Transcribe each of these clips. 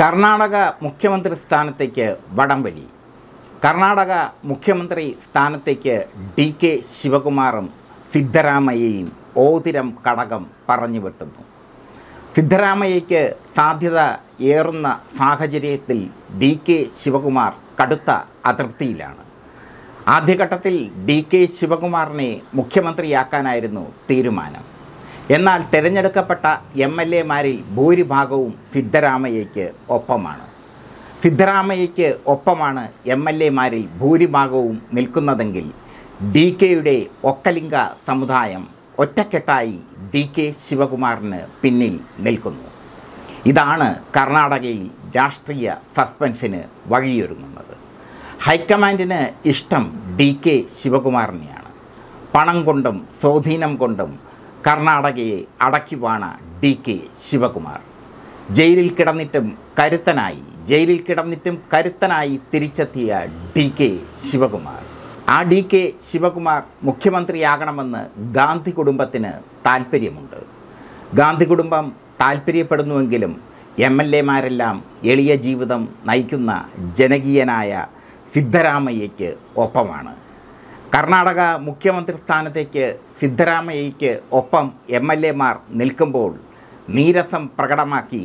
കർണാടക മുഖ്യമന്ത്രി സ്ഥാനത്തേക്ക് വടംവലി കർണാടക മുഖ്യമന്ത്രി സ്ഥാനത്തേക്ക് ഡി കെ ശിവകുമാറും സിദ്ധരാമയ്യയും ഓതിരം കടകം പറഞ്ഞു വെട്ടുന്നു സിദ്ധരാമയ്യയ്ക്ക് സാധ്യത ഏറുന്ന സാഹചര്യത്തിൽ ഡി കെ ശിവകുമാർ കടുത്ത അതൃപ്തിയിലാണ് ആദ്യഘട്ടത്തിൽ ഡി കെ ശിവകുമാറിനെ മുഖ്യമന്ത്രിയാക്കാനായിരുന്നു തീരുമാനം എന്നാൽ തിരഞ്ഞെടുക്കപ്പെട്ട എം എൽ എമാരിൽ ഭൂരിഭാഗവും സിദ്ധരാമയ്യയ്ക്ക് ഒപ്പമാണ് സിദ്ധരാമയ്യയ്ക്ക് ഒപ്പമാണ് എം എൽ എമാരിൽ ഭൂരിഭാഗവും നിൽക്കുന്നതെങ്കിൽ ഡി കെയുടെ ഒക്കലിംഗ സമുദായം ഒറ്റക്കെട്ടായി ഡി കെ ശിവകുമാറിന് പിന്നിൽ നിൽക്കുന്നു ഇതാണ് കർണാടകയിൽ രാഷ്ട്രീയ സസ്പെൻസിന് വഴിയൊരുങ്ങുന്നത് ഹൈക്കമാൻഡിന് ഇഷ്ടം ഡി കെ ശിവകുമാറിനെയാണ് പണം കൊണ്ടും സ്വാധീനം കൊണ്ടും കർണാടകയെ അടക്കി വാണ ഡി കെ ശിവകുമാർ ജയിലിൽ കിടന്നിട്ടും കരുത്തനായി ജയിലിൽ കിടന്നിട്ടും കരുത്തനായി തിരിച്ചെത്തിയ ഡി കെ ശിവകുമാർ ആ ഡി കെ ശിവകുമാർ മുഖ്യമന്ത്രിയാകണമെന്ന് ഗാന്ധി കുടുംബത്തിന് താല്പര്യമുണ്ട് ഗാന്ധി കുടുംബം താല്പര്യപ്പെടുന്നുവെങ്കിലും എം എൽ എമാരെല്ലാം എളിയ ജീവിതം നയിക്കുന്ന ജനകീയനായ സിദ്ധരാമയ്യയ്ക്ക് ഒപ്പമാണ് കർണാടക മുഖ്യമന്ത്രി സ്ഥാനത്തേക്ക് സിദ്ധരാമയ്യയ്ക്ക് ഒപ്പം എം എൽ എമാർ നിൽക്കുമ്പോൾ നീരസം പ്രകടമാക്കി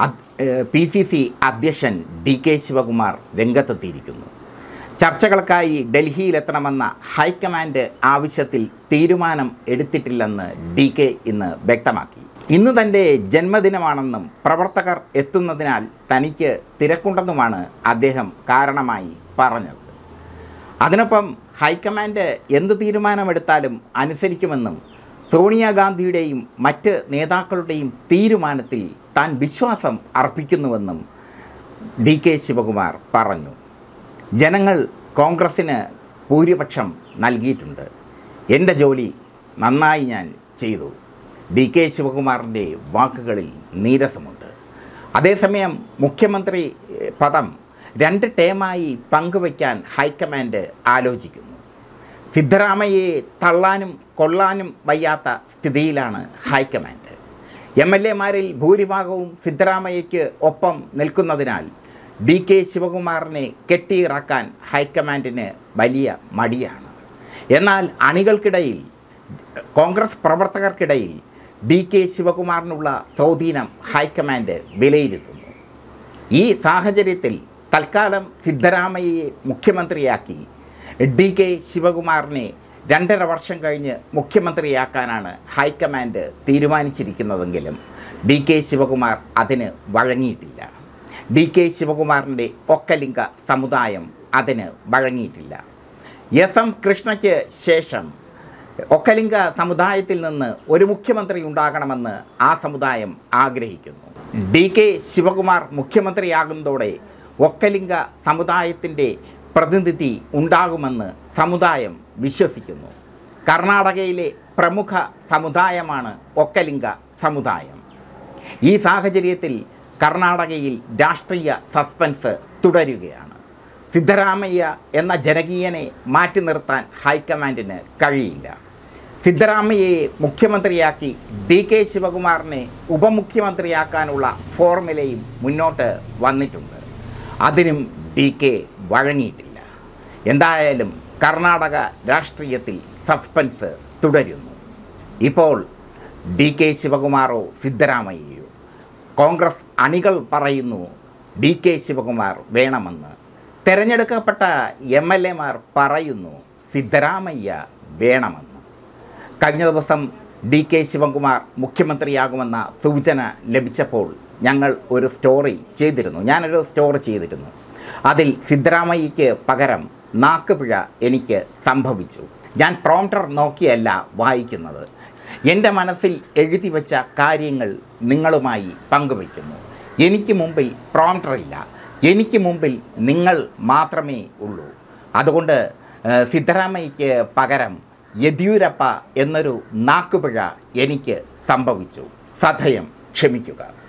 പി സി സി അധ്യക്ഷൻ ഡി കെ ശിവകുമാർ രംഗത്തെത്തിയിരിക്കുന്നു ചർച്ചകൾക്കായി ഡൽഹിയിലെത്തണമെന്ന ഹൈക്കമാൻഡ് ആവശ്യത്തിൽ തീരുമാനം എടുത്തിട്ടില്ലെന്ന് ഡി കെ ഇന്ന് വ്യക്തമാക്കി ഇന്ന് തൻ്റെ ജന്മദിനമാണെന്നും പ്രവർത്തകർ എത്തുന്നതിനാൽ തനിക്ക് തിരക്കുണ്ടെന്നുമാണ് അദ്ദേഹം കാരണമായി പറഞ്ഞത് അതിനൊപ്പം ഹൈക്കമാൻഡ് എന്ത് തീരുമാനമെടുത്താലും അനുസരിക്കുമെന്നും സോണിയാഗാന്ധിയുടെയും മറ്റ് നേതാക്കളുടെയും തീരുമാനത്തിൽ താൻ വിശ്വാസം അർപ്പിക്കുന്നുവെന്നും ഡി കെ ശിവകുമാർ പറഞ്ഞു ജനങ്ങൾ കോൺഗ്രസ്സിന് ഭൂരിപക്ഷം നൽകിയിട്ടുണ്ട് എൻ്റെ ജോലി നന്നായി ഞാൻ ചെയ്തു ഡി കെ ശിവകുമാറിൻ്റെ വാക്കുകളിൽ നീരസമുണ്ട് അതേസമയം മുഖ്യമന്ത്രി ഏഹ്, പദം രണ്ട് ടേമായി പങ്കുവയ്ക്കാൻ ഹൈക്കമാൻഡ് ആലോചിക്കുന്നു സിദ്ധരാമയ്യയെ തള്ളാനും കൊള്ളാനും വയ്യാത്ത സ്ഥിതിയിലാണ് ഹൈക്കമാൻഡ് എം എൽ എമാരിൽ ഭൂരിഭാഗവും സിദ്ധരാമയ്യയ്ക്ക് ഒപ്പം നിൽക്കുന്നതിനാൽ ഡി കെ ശിവകുമാറിനെ കെട്ടിയിറക്കാൻ ഹൈക്കമാൻഡിന് വലിയ മടിയാണ് എന്നാൽ അണികൾക്കിടയിൽ കോൺഗ്രസ് പ്രവർത്തകർക്കിടയിൽ ഡി കെ ശിവകുമാറിനുള്ള സ്വാധീനം ഹൈക്കമാൻഡ് വിലയിരുത്തുന്നു ഈ സാഹചര്യത്തിൽ തൽക്കാലം സിദ്ധരാമയ്യയെ മുഖ്യമന്ത്രിയാക്കി ഡി കെ ശിവകുമാറിനെ രണ്ടര വർഷം കഴിഞ്ഞ് മുഖ്യമന്ത്രിയാക്കാനാണ് ഹൈക്കമാൻഡ് തീരുമാനിച്ചിരിക്കുന്നതെങ്കിലും ഡി കെ ശിവകുമാർ അതിന് വഴങ്ങിയിട്ടില്ല ഡി കെ ശിവകുമാറിൻ്റെ ഒക്കലിംഗ സമുദായം അതിന് വഴങ്ങിയിട്ടില്ല എസ് എം കൃഷ്ണയ്ക്ക് ശേഷം ഒക്കലിംഗ സമുദായത്തിൽ നിന്ന് ഒരു മുഖ്യമന്ത്രി ഉണ്ടാകണമെന്ന് ആ സമുദായം ആഗ്രഹിക്കുന്നു ഡി കെ ശിവകുമാർ മുഖ്യമന്ത്രിയാകുന്നതോടെ ഒക്കലിംഗ സമുദായത്തിൻ്റെ പ്രതിനിധി ഉണ്ടാകുമെന്ന് സമുദായം വിശ്വസിക്കുന്നു കർണാടകയിലെ പ്രമുഖ സമുദായമാണ് ഒക്കലിംഗ സമുദായം ഈ സാഹചര്യത്തിൽ കർണാടകയിൽ രാഷ്ട്രീയ സസ്പെൻസ് തുടരുകയാണ് സിദ്ധരാമയ്യ എന്ന ജനകീയനെ മാറ്റി നിർത്താൻ ഹൈക്കമാൻഡിന് കഴിയില്ല സിദ്ധരാമയ്യയെ മുഖ്യമന്ത്രിയാക്കി ഡി കെ ശിവകുമാറിനെ ഉപമുഖ്യമന്ത്രിയാക്കാനുള്ള ഫോർമുലയും മുന്നോട്ട് വന്നിട്ടുണ്ട് അതിനും ഡി കെ വഴങ്ങിയിട്ടില്ല എന്തായാലും കർണാടക രാഷ്ട്രീയത്തിൽ സസ്പെൻസ് തുടരുന്നു ഇപ്പോൾ ഡി കെ ശിവകുമാറോ സിദ്ധരാമയ്യയോ കോൺഗ്രസ് അണികൾ പറയുന്നു ഡി കെ ശിവകുമാർ വേണമെന്ന് തെരഞ്ഞെടുക്കപ്പെട്ട എം എൽ എമാർ പറയുന്നു സിദ്ധരാമയ്യ വേണമെന്ന് കഴിഞ്ഞ ദിവസം ഡി കെ ശിവകുമാർ മുഖ്യമന്ത്രിയാകുമെന്ന സൂചന ലഭിച്ചപ്പോൾ ഞങ്ങൾ ഒരു സ്റ്റോറി ചെയ്തിരുന്നു ഞാനൊരു സ്റ്റോറി ചെയ്തിരുന്നു അതിൽ സിദ്ധരാമയ്യയ്ക്ക് പകരം നാക്കുപിഴ എനിക്ക് സംഭവിച്ചു ഞാൻ പ്രോംപ്റ്റർ നോക്കിയല്ല വായിക്കുന്നത് എൻ്റെ മനസ്സിൽ എഴുതി വെച്ച കാര്യങ്ങൾ നിങ്ങളുമായി പങ്കുവയ്ക്കുന്നു എനിക്ക് മുമ്പിൽ പ്രോംപ്റ്ററില്ല എനിക്ക് മുമ്പിൽ നിങ്ങൾ മാത്രമേ ഉള്ളൂ അതുകൊണ്ട് ഏഹ്, സിദ്ധരാമയ്യയ്ക്ക് പകരം യെദ്യൂരപ്പ എന്നൊരു നാക്കുപിഴ എനിക്ക് സംഭവിച്ചു സധയം ക്ഷമിക്കുക